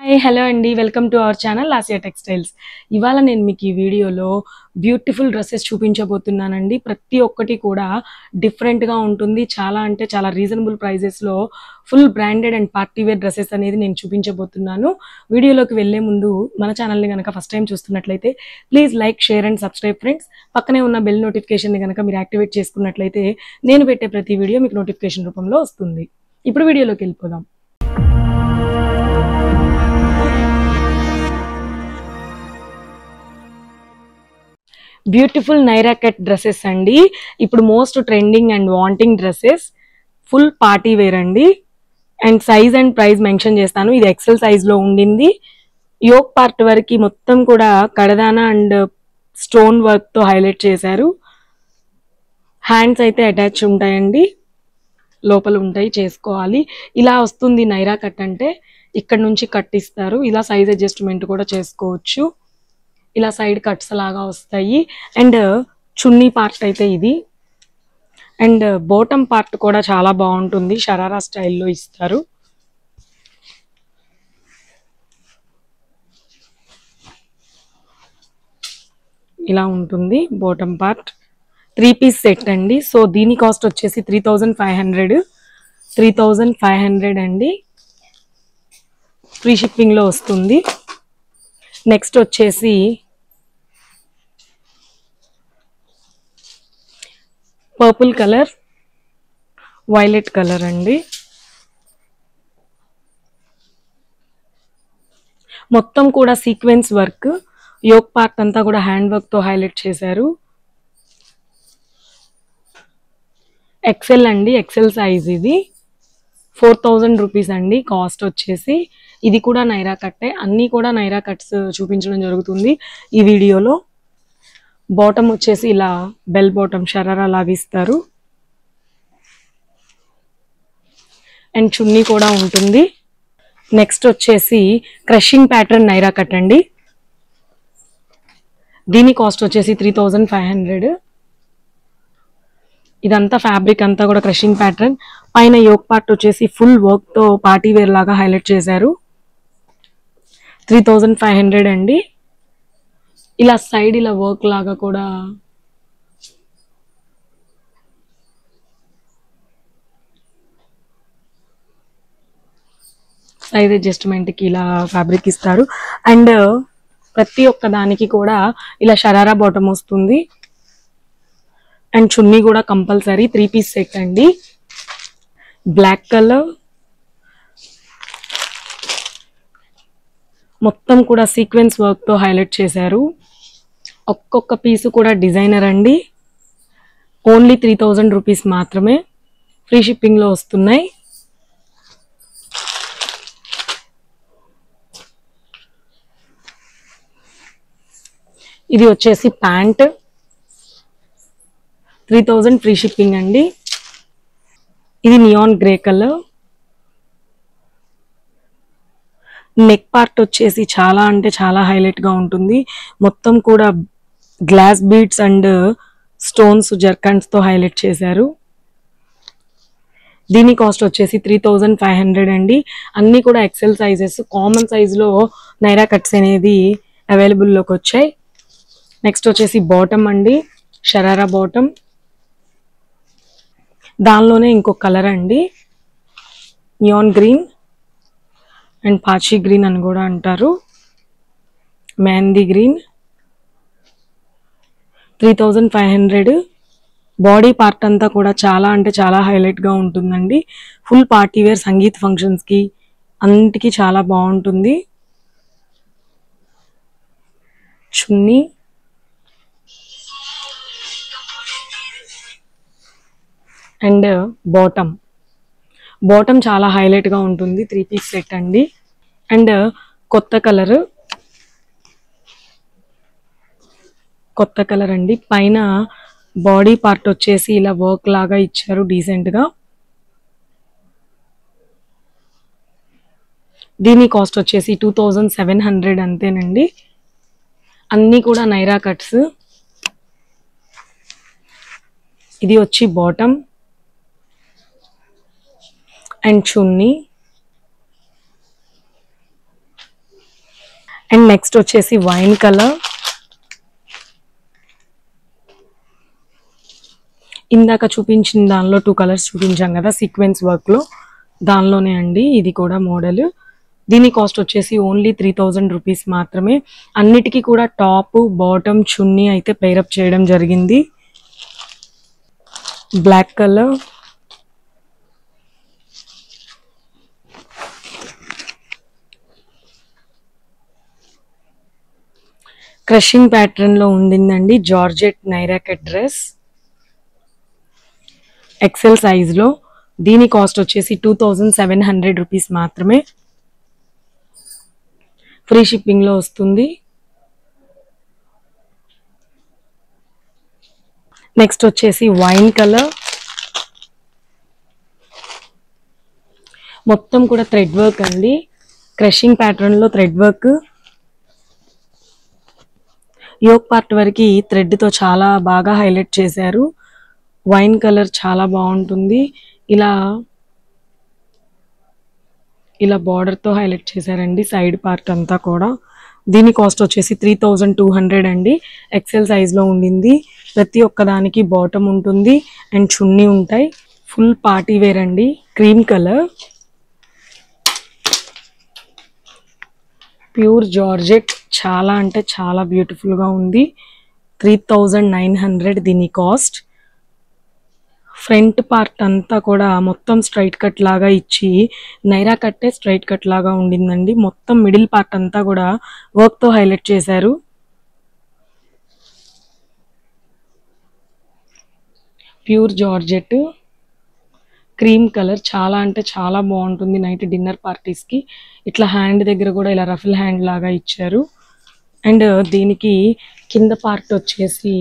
hi hello అండి welcome to our channel Asia textiles ఇవాళ నేను మీకు ఈ వీడియోలో బ్యూటిఫుల్ డ్రెస్సెస్ చూపించబోతున్నానండి ప్రతి ఒక్కటి కూడా డిఫరెంట్గా ఉంటుంది చాలా అంటే చాలా రీజనబుల్ ప్రైజెస్లో full branded and party wear dresses అనేది నేను చూపించబోతున్నాను వీడియోలోకి వెళ్ళే ముందు మన ఛానల్ని కనుక ఫస్ట్ టైం చూస్తున్నట్లయితే please like share and subscribe friends పక్కనే ఉన్న బెల్ నోటిఫికేషన్ని కనుక మీరు యాక్టివేట్ చేసుకున్నట్లయితే నేను పెట్టే ప్రతి వీడియో మీకు నోటిఫికేషన్ రూపంలో వస్తుంది ఇప్పుడు వీడియోలోకి వెళ్ళిపోదాం బ్యూటిఫుల్ నైరా కట్ డ్రెస్సెస్ అండి ఇప్పుడు most trending and wanting dresses full party wear అండి and size and price mention చేస్తాను ఇది ఎక్సెల్ సైజ్ లో ఉండింది యోక్ పార్ట్ వరకు మొత్తం కూడా కడదాన అండ్ స్టోన్ వర్క్ తో హైలైట్ చేశారు హ్యాండ్స్ అయితే అటాచ్ ఉంటాయండి లోపల ఉంటాయి చేసుకోవాలి ఇలా వస్తుంది నైరా కట్ అంటే ఇక్కడ నుంచి కట్ ఇస్తారు ఇలా సైజ్ అడ్జస్ట్మెంట్ కూడా చేసుకోవచ్చు ఇలా సైడ్ కట్స్ లాగా వస్తాయి అండ్ చున్నీ పార్ట్ అయితే ఇది అండ్ బోటమ్ పార్ట్ కూడా చాలా బాగుంటుంది షరారా స్టైల్లో ఇస్తారు ఇలా ఉంటుంది bottom part three piece set అండి సో దీని కాస్ట్ వచ్చేసి three thousand five hundred three thousand five hundred అండి ఫ్రీ షిప్పింగ్లో వస్తుంది నెక్స్ట్ వచ్చేసి పర్పుల్ కలర్ వైలెట్ కలర్ అండి మొత్తం కూడా సీక్వెన్స్ వర్క్ యోక్ పార్ట్ అంతా కూడా హ్యాండ్ వర్క్ తో హైలైట్ చేశారు ఎక్సెల్ అండి ఎక్సెల్ సైజ్ ఇది ఫోర్ థౌజండ్ రూపీస్ అండి కాస్ట్ వచ్చేసి ఇది కూడా నైరా కట్టే అన్నీ కూడా నైరా కట్స్ చూపించడం జరుగుతుంది ఈ వీడియోలో బాటమ్ వచ్చేసి ఇలా బెల్ బాటమ్ షరారా లాగా ఇస్తారు అండ్ చున్నీ కూడా ఉంటుంది నెక్స్ట్ వచ్చేసి క్రషింగ్ ప్యాటర్న్ నైరా కట్ అండి దీని కాస్ట్ వచ్చేసి త్రీ థౌజండ్ ఫైవ్ హండ్రెడ్ ఇదంతా ఫ్యాబ్రిక్ అంతా కూడా క్రషింగ్ ప్యాటర్న్ పైన యోక్ పార్ట్ వచ్చేసి ఫుల్ వర్క్ తో పార్టీ వేర్ లాగా హైలైట్ చేశారు త్రీ థౌజండ్ ఫైవ్ హండ్రెడ్ అండి ఇలా సైడ్ ఇలా వర్క్ లాగా కూడా సైజ్ అడ్జస్ట్మెంట్ కి ఇలా ఫ్యాబ్రిక్ ఇస్తారు అండ్ ప్రతి ఒక్క దానికి కూడా ఇలా షరారా బాటమ్ వస్తుంది అండ్ చున్నీ కూడా కంపల్సరీ త్రీ పీస్ సెట్ అండి బ్లాక్ కలర్ మొత్తం కూడా సీక్వెన్స్ వర్క్ తో హైలైట్ చేశారు ఒక్కొక్క పీసు కూడా డిజైనర్ అండి ఓన్లీ త్రీ థౌజండ్ రూపీస్ మాత్రమే ఫ్రీ షిప్పింగ్ లో వస్తున్నాయి ఇది వచ్చేసి pant three thousand free shipping అండి ఇది neon grey colour neck part వచ్చేసి చాలా అంటే చాలా హైలైట్ గా ఉంటుంది మొత్తం కూడా glass beads and stones zircons తో హైలైట్ చేశారు దీని కాస్ట్ వచ్చేసి త్రీ థౌజండ్ ఫైవ్ హండ్రెడ్ అండి అన్ని కూడా ఎక్సెల్ సైజెస్ కామన్ సైజ్ లో నైరా కట్స్ అనేది అవైలబుల్ లోకి వచ్చాయి నెక్స్ట్ వచ్చేసి బాటమ్ అండి షరారా బాటమ్ దానిలోనే ఇంకో కలర్ అండి నియాన్ గ్రీన్ అండ్ పాచి గ్రీన్ అని కూడా అంటారు mehndi green three thousand five hundred body part అంతా కూడా చాలా అంటే చాలా హైలైట్ గా ఉంటుందండి full party wear sangeet functions కి అన్నిటికీ చాలా బాగుంటుంది చున్నీ అండ్ బాటమ్ బాటమ్ చాలా హైలైట్ గా ఉంటుంది త్రీ పీస్ సెట్ అండి అండ్ కొత్త కలర్ కొత్త కలర్ అండి పైన బాడీ పార్ట్ వచ్చేసి ఇలా వర్క్ లాగా ఇచ్చారు డీసెంట్ గా దీని కాస్ట్ వచ్చేసి టూ థౌజండ్ సెవెన్ హండ్రెడ్ అంతేనండి అన్నీ కూడా నైరా కట్స్ ఇది వచ్చి bottom and chunni and next వచ్చేసి వైన్ కలర్ ఇందాక చూపించిన దానిలో టూ కలర్స్ చూపించాం కదా సీక్వెన్స్ వర్క్లో దానిలోనే అండి ఇది కూడా మోడల్ దీని కాస్ట్ వచ్చేసి ఓన్లీ త్రీ థౌజండ్ రూపీస్ మాత్రమే అన్నిటికీ కూడా టాప్ బాటమ్ చున్నీ అయితే పేరప్ చేయడం జరిగింది బ్లాక్ కలర్ క్రషింగ్ ప్యాటర్న్ లో ఉండిందండి georgette Naira cut dress XL size లో దీని కాస్ట్ వచ్చేసి two thousand seven hundred rupees మాత్రమే ఫ్రీ షిప్పింగ్ లో వస్తుంది నెక్స్ట్ వచ్చేసి వైన్ కలర్ మొత్తం కూడా థ్రెడ్ వర్క్ అండి క్రషింగ్ ప్యాటర్న్ లో థ్రెడ్ వర్క్ యోక్ పార్ట్ వరకు థ్రెడ్ తో చాలా బాగా హైలైట్ చేశారు వైన్ కలర్ చాలా బాగుంటుంది ఇలా ఇలా బార్డర్ తో హైలైట్ చేశారండి సైడ్ పార్ట్ అంతా కూడా దీని కాస్ట్ వచ్చేసి త్రీ థౌజండ్ టూ హండ్రెడ్ అండి ఎక్సెల్ సైజ్ లో ఉండింది ప్రతి ఒక్క దానికి బాటమ్ ఉంటుంది అండ్ చున్నీ ఉంటాయి ఫుల్ పార్టీ వేర్ అండి క్రీమ్ కలర్ ప్యూర్ జార్జెట్ చాలా అంటే చాలా beautiful గా ఉంది త్రీ థౌజండ్ నైన్ హండ్రెడ్ దీని కాస్ట్ ఫ్రంట్ పార్ట్ అంతా కూడా మొత్తం స్ట్రైట్ కట్ లాగా ఇచ్చి నైరా కట్టే స్ట్రైట్ కట్ లాగా ఉండిందండి మొత్తం మిడిల్ పార్ట్ అంతా కూడా వర్క్ తో హైలైట్ చేశారు ప్యూర్ జార్జెట్ క్రీమ్ కలర్ చాలా అంటే చాలా బాగుంటుంది నైట్ డిన్నర్ పార్టీస్ కి ఇట్లా హ్యాండ్ దగ్గర కూడా ఇలా రఫుల్ హ్యాండ్ లాగా ఇచ్చారు అండ్ దీనికి కింద పార్ట్ వచ్చేసి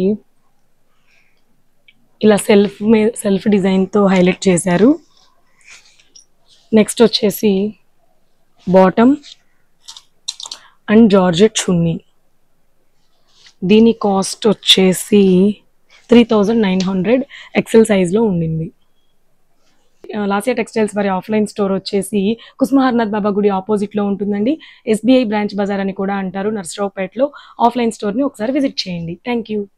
ఇలా సెల్ఫ్ సెల్ఫ్ డిజైన్ తో హైలైట్ చేశారు నెక్స్ట్ వచ్చేసి బాటమ్ అండ్ జార్జెట్ చున్నీ దీని కాస్ట్ వచ్చేసి three thousand nine hundred XL సైజ్లో ఉండింది లాసియా టెక్స్టైల్స్ వారి ఆఫ్లైన్ స్టోర్ వచ్చేసి కుస్మహర్నాథ్ బాబా గుడి ఆపోజిట్ లో ఉంటుందండి ఎస్బీఐ బ్రాంచ్ బజార్ అని కూడా అంటారు నర్సరావుపేటలో ఆఫ్లైన్ స్టోర్ ని ఒకసారి విజిట్ చేయండి థ్యాంక్ యూ